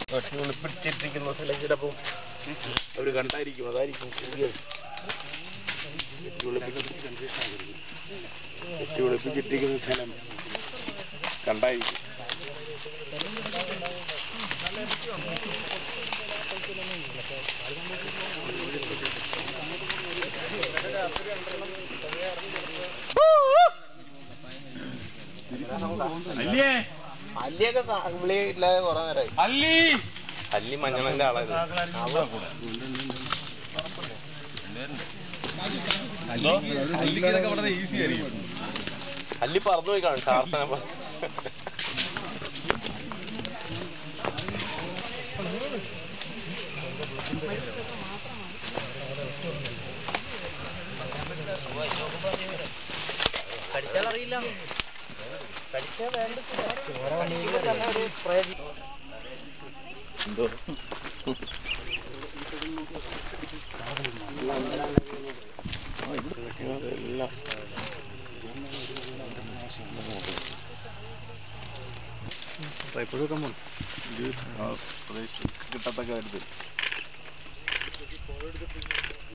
ഒറ്റ ഒളിപ്പിച്ചിട്ടിരിക്കുന്ന സ്ഥലം ചിലപ്പം അവർ കണ്ടായിരിക്കും അതായിരിക്കും ശരിയത് കെട്ടി ഒളിപ്പിച്ച് കെട്ടി ഒളിപ്പിച്ചിട്ടിരിക്കുന്ന സ്ഥലം കണ്ടായിരിക്കും അല്ലേ അല്ലിയൊക്കെ വിളി ഇല്ലാതെ കുറെ നേരമായി അല്ലി അല്ലി മഞ്ഞളന്റെ ആളായിരുന്നു അല്ലിക്കൊക്കെ വളരെ ഈസി ആയിരിക്കും അല്ലി പറന്നു പോയി കാണും ടാർസനെ പോലെ കടിച്ചാലറിയില്ല എന്തോ എല്ലാം എപ്പോഴൊക്കെ കിട്ടത്തക്ക കാര്യത്തിൽ